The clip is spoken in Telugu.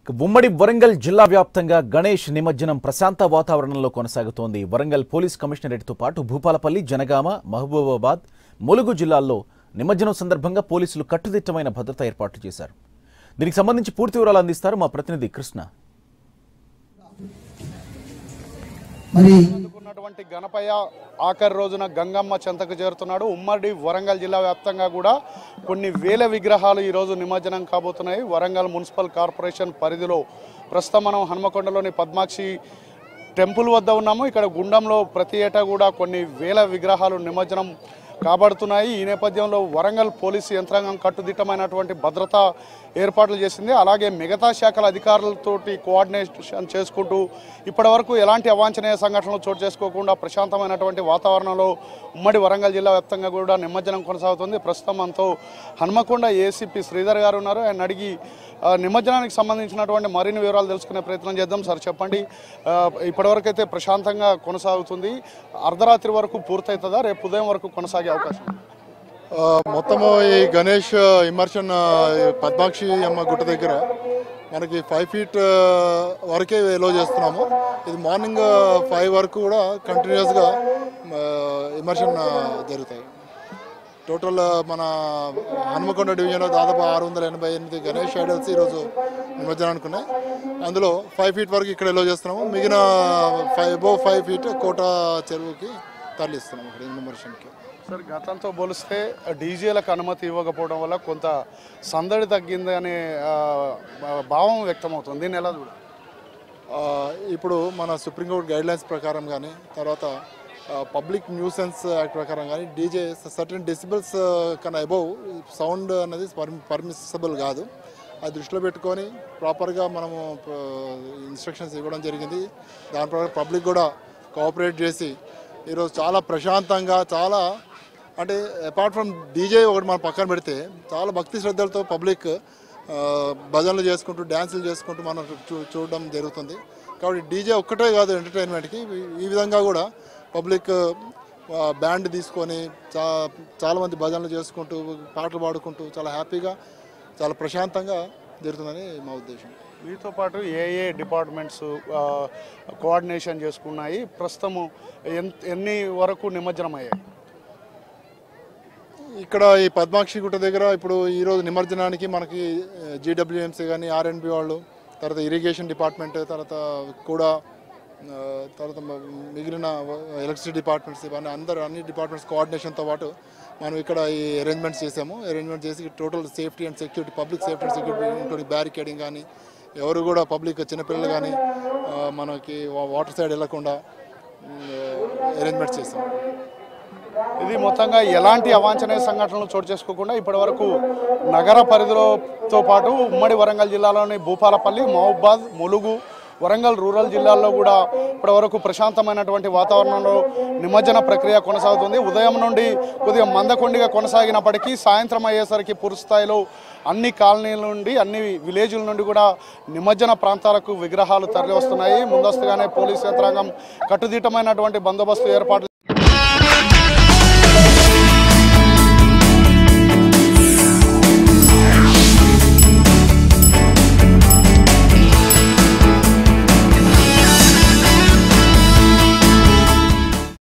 ఉమ్మడి వరంగల్ జిల్లా వ్యాప్తంగా గణేష్ నిమజ్జనం ప్రశాంత వాతావరణంలో కొనసాగుతోంది వరంగల్ పోలీస్ కమిషనరేట్తో పాటు భూపాలపల్లి జనగామ మహబూబాబాద్ ములుగు జిల్లాల్లో నిమజ్జనం సందర్భంగా పోలీసులు కట్టుదిట్టమైన భద్రతా ఏర్పాట్లు చేశారు దీనికి సంబంధించి పూర్తి వివరాలు అందిస్తారు మా ప్రతినిధి కృష్ణ మరి అందుకున్నటువంటి గణపయ్య ఆఖరి రోజున గంగమ్మ చెంతకు చేరుతున్నాడు ఉమ్మడి వరంగల్ జిల్లా వ్యాప్తంగా కూడా కొన్ని వేల విగ్రహాలు ఈరోజు నిమజ్జనం కాబోతున్నాయి వరంగల్ మున్సిపల్ కార్పొరేషన్ పరిధిలో ప్రస్తుతం మనం హనుమకొండలోని పద్మాక్షి టెంపుల్ వద్ద ఉన్నాము ఇక్కడ గుండంలో ప్రతి ఏటా కూడా కొన్ని వేల విగ్రహాలు నిమజ్జనం కాబడుతున్నాయి ఈ నేపథ్యంలో వరంగల్ పోలీసు యంత్రాంగం కట్టుదిట్టమైనటువంటి భద్రత ఏర్పాట్లు చేసింది అలాగే మిగతా శాఖల అధికారులతోటి కోఆర్డినేషన్ చేసుకుంటూ ఇప్పటివరకు ఎలాంటి అవాంఛనీయ సంఘటనలు చోటు చేసుకోకుండా ప్రశాంతమైనటువంటి వాతావరణంలో ఉమ్మడి వరంగల్ జిల్లా వ్యాప్తంగా కూడా నిమజ్జనం కొనసాగుతుంది ప్రస్తుతం మనతో హన్మకొండ ఏసీపీ శ్రీధర్ గారు ఉన్నారు ఆయన అడిగి ఆ, నిమజ్జనానికి సంబంధించినటువంటి మరిన్ని వివరాలు తెలుసుకునే ప్రయత్నం చేద్దాం సార్ చెప్పండి ఆ, ఇప్పటివరకు అయితే ప్రశాంతంగా కొనసాగుతుంది అర్ధరాత్రి వరకు పూర్తవుతుందా రేపు ఉదయం వరకు కొనసాగే అవకాశం ఉందా? ఆ, మొత్తము ఈ గణేష్ ఇమర్షన్ ఆ, ఈ పద్మాక్షి అమ్మ గుట్ట దగ్గర మనకి ఫైవ్ ఫీట్ ఆ, వరకే ఎలో చేస్తున్నాము ఇది మార్నింగ్ ఫైవ్ వరకు కూడా కంటిన్యూస్గా ఇమర్షన్ జరుగుతాయి టోటల్ మన హనుమకొండ డివిజన్లో దాదాపు ఆరు వందల ఎనభై ఎనిమిది గణేష్ ఐడల్స్ ఈరోజు నిమజ్జనానికి ఉన్నాయి అందులో ఫైవ్ ఫీట్ వరకు ఇక్కడ ఎలో చేస్తున్నాము మిగిలిన ఫైవ్ అబోవ్ ఫైవ్ ఫీట్ కోట చెరువుకి తరలిస్తున్నాము ఇక్కడ ఇమర్షన్కి సార్ గతంతో పోలిస్తే డీజేలకు అనుమతి ఇవ్వకపోవడం వల్ల కొంత సందడి తగ్గింది అనే ఆ, భావం వ్యక్తమవుతుంది దీన్ని ఎలా చూడాలి ఆ, ఇప్పుడు మన సుప్రీంకోర్టు గైడ్ లైన్స్ ప్రకారం కానీ తర్వాత పబ్లిక్ న్యూసెన్స్ యాక్ట్ ప్రకారం కానీ డీజే సర్టన్ డెసిబుల్స్ కన్నా అబౌవ్ సౌండ్ అనేది పర్మిసిబుల్ కాదు అది దృష్టిలో పెట్టుకొని ప్రాపర్గా మనము ఇన్స్ట్రక్షన్స్ ఇవ్వడం జరిగింది దాని ప్రకారం పబ్లిక్ కూడా కోఆపరేట్ చేసి ఈరోజు చాలా ప్రశాంతంగా చాలా అంటే అపార్ట్ ఫ్రమ్ డీజే ఒకటి మనం పక్కన పెడితే చాలా భక్తి శ్రద్ధలతో పబ్లిక్ ఆ, భజనలు చేసుకుంటూ డ్యాన్సులు చేసుకుంటూ మనం చూ చూడడం జరుగుతుంది కాబట్టి డీజే ఒక్కటే కాదు ఎంటర్టైన్మెంట్కి ఈ- ఈ విధంగా కూడా పబ్లిక్ ఆ, బ్యాండ్ తీసుకొని చా చాలామంది భజనలు చేసుకుంటూ పాటలు పాడుకుంటూ చాలా హ్యాపీగా చాలా ప్రశాంతంగా జరుగుతుందని మా ఉద్దేశం మీతో పాటు ఏ ఏ డిపార్ట్మెంట్స్ ఆ, కోఆర్డినేషన్ చేసుకున్నాయి ప్రస్తుతము ఎన్- ఎన్ని వరకు నిమజ్జనం అయ్యాయి ఇక్కడ ఈ పద్మాక్షి గుట్ట దగ్గర ఇప్పుడు ఈరోజు నిమజ్జనానికి మనకి జీడబ్ల్యూఎంసీ కానీ ఆర్ఎన్బి వాళ్ళు తర్వాత ఇరిగేషన్ డిపార్ట్మెంట్ తర్వాత కూడా ఆ, తర్వాత మ- మిగిలిన ఎలక్ట్రిసిటీ డిపార్ట్మెంట్స్ ఇవన్నీ అందరు అన్ని డిపార్ట్మెంట్స్ కోఆర్డినేషన్తో పాటు మనం ఇక్కడ ఈ అరేంజ్మెంట్స్ చేసాము అరేంజ్మెంట్ చేసి total safety and security public safety and security including barricading కానీ ఎవరు కూడా పబ్లిక్ చిన్నపిల్లలు కానీ ఆ, మనకి వా- వాటర్ సైడ్ వెళ్లకుండా అరేంజ్మెంట్స్ చేసాం ఇది మొత్తంగా ఎలాంటి అవాంఛనీయ సంఘటనలు చోటు చేసుకోకుండా ఇప్పటివరకు నగర పరిధిలోతో పాటు ఉమ్మడి వరంగల్ జిల్లాలోని భూపాలపల్లి మహబూబాద్ ములుగు వరంగల్ రూరల్ జిల్లాల్లో కూడా ఇప్పటివరకు ప్రశాంతమైనటువంటి వాతావరణంలో నిమజ్జన ప్రక్రియ కొనసాగుతుంది ఉదయం నుండి కొద్దిగా మందకొండిగా కొనసాగినప్పటికీ సాయంత్రం అయ్యేసరికి పూర్తిస్థాయిలో అన్ని కాలనీల నుండి అన్ని విలేజ్ల నుండి కూడా నిమజ్జన ప్రాంతాలకు విగ్రహాలు తరలి వస్తున్నాయి ముందస్తుగానే పోలీస్ యంత్రాంగం కట్టుదిట్టమైనటువంటి బందోబస్తు ఏర్పాట్లు